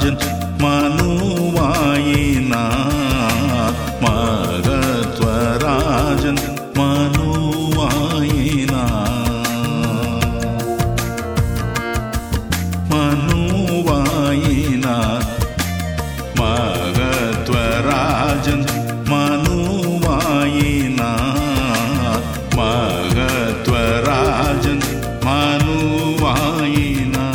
மகத்வராஜன் மனுவாயினார் மகத்வராஜன் மனுவாயினார் மனுவாயினார் மகத்வராஜன் மனுவாயினார் மகத்வராஜன் மனுவாயினார்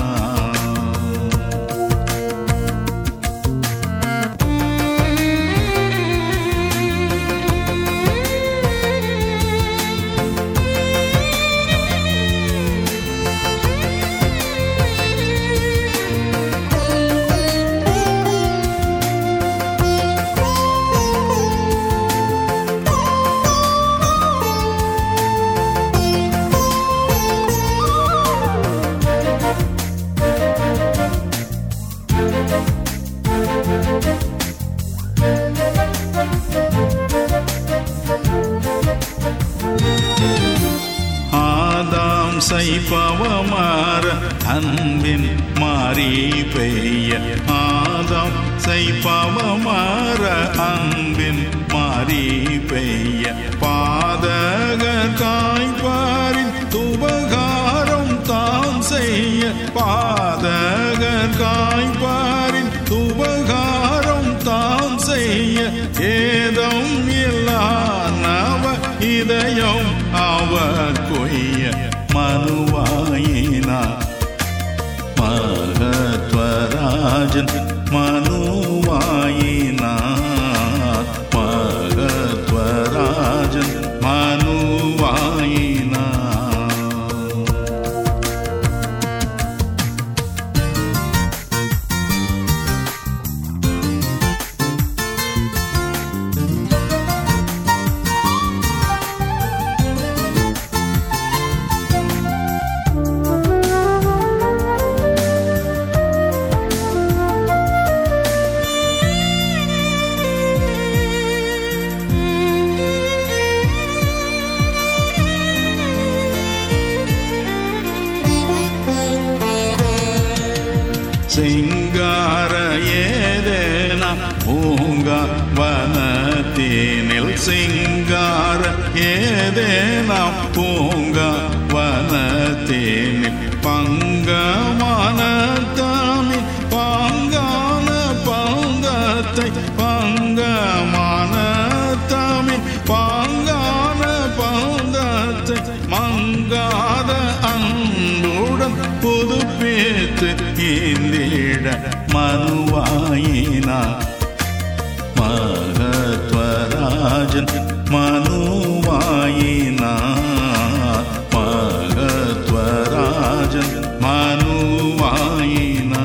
ஆதாம் சைபவமாற அன்பின் மாறி பெய்ய ஆதாம் சைபவமாற அன்பின் மாறி பெய்ய பாதக காய்பாரின் துபகாரம் தாம் செய்ய பாதக காய்பாரின் துபகாரம் தாம் செய்ய ஏதம் இல்லா நவ இதயம் அவர் கொய்ய மனுவாயினா மகத்வராஜன் மனுவாயினா மகத்வராஜன் மனுவாயினா சிங்கார ஏதேன பூங்க வனத்தீனில் சிங்கார ஏதேன பூங்க வனத்தீனில் பங்கமான தாமி பாங்கான பங்கத்தை பங்கமான தாமி பாங்கான பங்கத்தை மங்காத அன்புடன் புதுப்பித்து இந்திட மனுவாயினா மகத்வராஜன் மனுவாயினா மகத்வராஜன் மனுவாயினா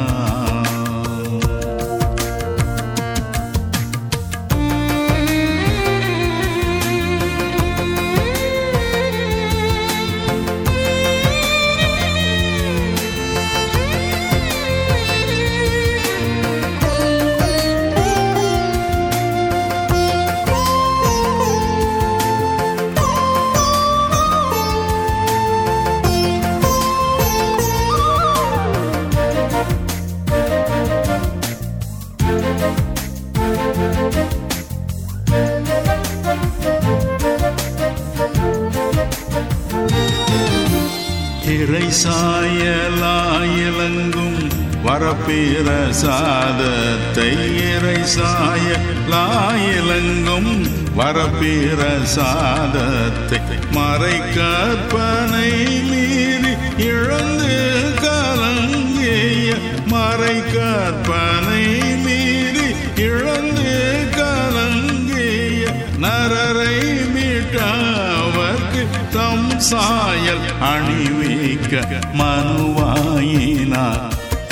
இறை சாயலாயிலங்கும் வரப்பீர சாதத்தை இறை சாய லாயிலங்கும் வரப்பீர சாதத்தை மறை கற்பனை மீறி இழந்து கலங்கிய மறை கற்பனை மீறி இழந்து கலங்கிய நரரை மீட்டவர்க்கு தம் சாயல் அணிவிக்க மனுவாயினார்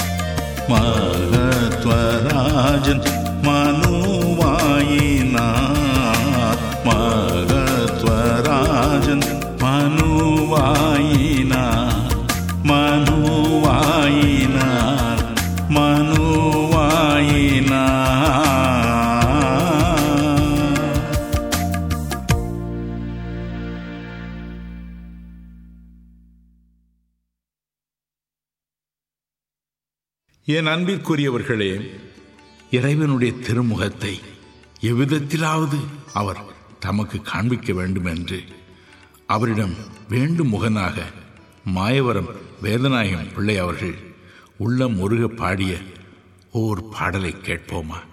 மகத்வராஜன் மனுவாயினார் மகத்வராஜன் மனுவாயினார் மனுவாயினார் மனுவாயினார் என் அன்பிற்குரியவர்களே இறைவனுடைய திருமுகத்தை எவ்விதத்திலாவது அவர் தமக்கு காண்பிக்க வேண்டும் என்று அவரிடம் வேண்டும் முகனாக மாயவரம் வேதநாயகம் பிள்ளை அவர்கள் உள்ளம் முருக பாடிய ஓர் பாடலை கேட்போமா